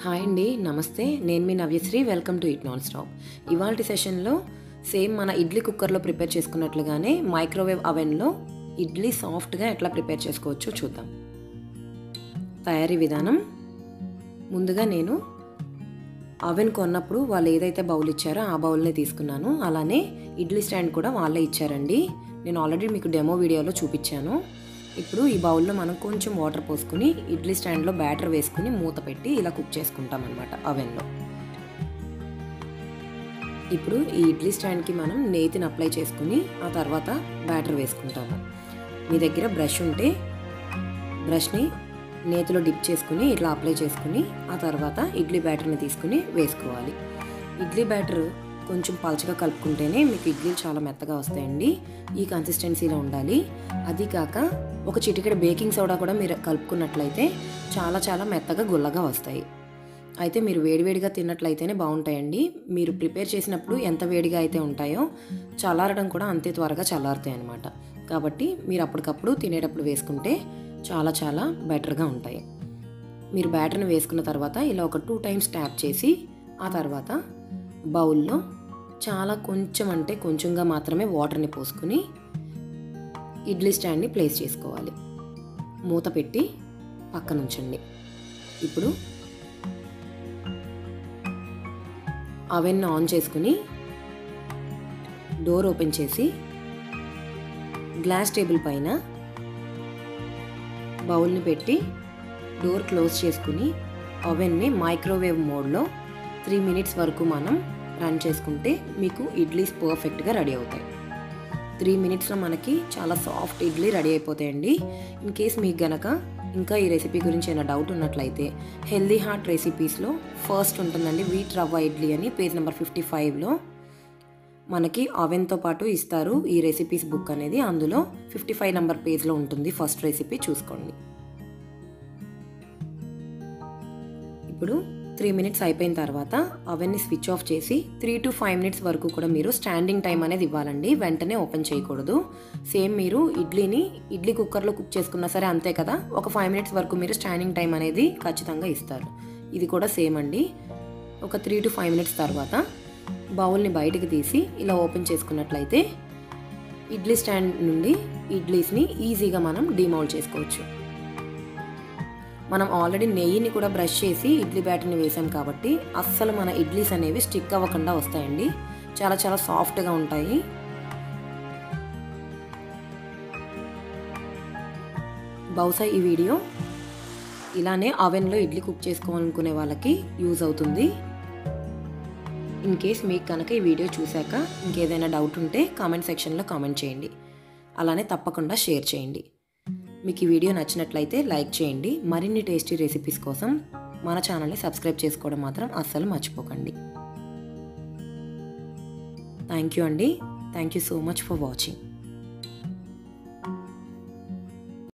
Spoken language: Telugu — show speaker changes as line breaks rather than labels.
హాయ్ అండి నమస్తే నేను మీ Navyasri welcome to it non stop ఇవాళ సెషన్లో సేమ్ మన ఇడ్లీ కుక్కర్లో ప్రిపేర్ చేసుకున్నట్లుగానే మైక్రోవేవ్ అవెన్లో ఇడ్లీ సాఫ్ట్గా ఎట్లా ప్రిపేర్ చేసుకోవచ్చో చూద్దాం తయారీ విధానం ముందుగా నేను అవెన్ కొన్నప్పుడు వాళ్ళు ఏదైతే బౌల్ ఇచ్చారో ఆ బౌల్నే తీసుకున్నాను అలానే ఇడ్లీ స్టాండ్ కూడా వాళ్ళే ఇచ్చారండి నేను ఆల్రెడీ మీకు డెమో వీడియోలో చూపించాను ఇప్పుడు ఈ బౌల్లో మనం కొంచెం వాటర్ పోసుకుని ఇడ్లీ స్టాండ్లో బ్యాటర్ వేసుకుని మూత పెట్టి ఇలా కుక్ చేసుకుంటాం అనమాట అవెన్లో ఇప్పుడు ఈ ఇడ్లీ స్టాండ్కి మనం నేతిని అప్లై చేసుకుని ఆ తర్వాత బ్యాటర్ వేసుకుంటాము మీ దగ్గర బ్రష్ ఉంటే బ్రష్ని నేతిలో డిప్ చేసుకుని ఇట్లా అప్లై చేసుకుని ఆ తర్వాత ఇడ్లీ బ్యాటర్ని తీసుకుని వేసుకోవాలి ఇడ్లీ బ్యాటర్ కొంచెం పలచగా కలుపుకుంటేనే మీకు ఇడ్లీలు చాలా మెత్తగా వస్తాయండి ఈ కన్సిస్టెన్సీలో ఉండాలి అది కాక ఒక చిటికెడ బేకింగ్ సోడా కూడా మీరు కలుపుకున్నట్లయితే చాలా చాలా మెత్తగా గుల్లగా వస్తాయి అయితే మీరు వేడివేడిగా తిన్నట్లయితేనే బాగుంటాయండి మీరు ప్రిపేర్ చేసినప్పుడు ఎంత వేడిగా అయితే ఉంటాయో చల్లారడం కూడా అంతే త్వరగా చల్లారుతాయి అన్నమాట కాబట్టి మీరు అప్పటికప్పుడు తినేటప్పుడు వేసుకుంటే చాలా చాలా బెటర్గా ఉంటాయి మీరు బ్యాటర్ని వేసుకున్న తర్వాత ఇలా ఒక టూ టైమ్స్ ట్యాప్ చేసి ఆ తర్వాత బౌల్లో చాలా కొంచెం అంటే కొంచెంగా మాత్రమే వాటర్ని పోసుకుని ఇడ్లీ స్టాండ్ని ప్లేస్ చేసుకోవాలి మూత పెట్టి పక్కన ఉంచండి ఇప్పుడు అవెన్ ఆన్ చేసుకుని డోర్ ఓపెన్ చేసి గ్లాస్ టేబుల్ పైన బౌల్ని పెట్టి డోర్ క్లోజ్ చేసుకుని ఓవెన్ని మైక్రోవేవ్ మోడ్లో త్రీ మినిట్స్ వరకు మనం రన్ చేసుకుంటే మీకు ఇడ్లీస్ పర్ఫెక్ట్గా రెడీ అవుతాయి త్రీ మినిట్స్లో మనకి చాలా సాఫ్ట్ ఇడ్లీ రెడీ అయిపోతాయండి ఇన్ కేస్ మీకు గనక ఇంకా ఈ రెసిపీ గురించి ఏమైనా డౌట్ ఉన్నట్లయితే హెల్దీ హార్ట్ రెసిపీస్లో ఫస్ట్ ఉంటుందండి వీట్ రవ్వ ఇడ్లీ అని పేజ్ నెంబర్ ఫిఫ్టీ ఫైవ్లో మనకి అవెన్తో పాటు ఇస్తారు ఈ రెసిపీస్ బుక్ అనేది అందులో ఫిఫ్టీ ఫైవ్ నెంబర్ పేజ్లో ఉంటుంది ఫస్ట్ రెసిపీ చూసుకోండి ఇప్పుడు త్రీ మినిట్స్ అయిపోయిన తర్వాత అవన్నీ స్విచ్ ఆఫ్ చేసి త్రీ టు ఫైవ్ మినిట్స్ వరకు కూడా మీరు స్టాండింగ్ టైం అనేది ఇవ్వాలండి వెంటనే ఓపెన్ చేయకూడదు సేమ్ మీరు ఇడ్లీని ఇడ్లీ కుక్కర్లో కుక్ చేసుకున్నా సరే అంతే కదా ఒక ఫైవ్ మినిట్స్ వరకు మీరు స్టాండింగ్ టైం అనేది ఖచ్చితంగా ఇస్తారు ఇది కూడా సేమ్ అండి ఒక త్రీ టు ఫైవ్ మినిట్స్ తర్వాత బౌల్ని బయటకు తీసి ఇలా ఓపెన్ చేసుకున్నట్లయితే ఇడ్లీ స్టాండ్ నుండి ఇడ్లీస్ని ఈజీగా మనం డిమౌల్డ్ చేసుకోవచ్చు మనం ఆల్రెడీ నెయ్యిని కూడా బ్రష్ చేసి ఇడ్లీ బ్యాటర్ని వేసాం కాబట్టి అస్సలు మన ఇడ్లీస్ అనేవి స్టిక్ అవ్వకుండా వస్తాయండి చాలా చాలా సాఫ్ట్గా ఉంటాయి బహుశా ఈ వీడియో ఇలానే అవెన్లో ఇడ్లీ కుక్ చేసుకోవాలనుకునే వాళ్ళకి యూజ్ అవుతుంది ఇన్ కేస్ మీకు కనుక ఈ వీడియో చూశాక ఇంకేదైనా డౌట్ ఉంటే కామెంట్ సెక్షన్లో కామెంట్ చేయండి అలానే తప్పకుండా షేర్ చేయండి మీకు ఈ వీడియో నచ్చినట్లయితే లైక్ చేయండి మరిన్ని టేస్టీ రెసిపీస్ కోసం మన ఛానల్ని సబ్స్క్రైబ్ చేసుకోవడం మాత్రం అస్సలు మర్చిపోకండి థ్యాంక్ యూ అండి thank you so much for watching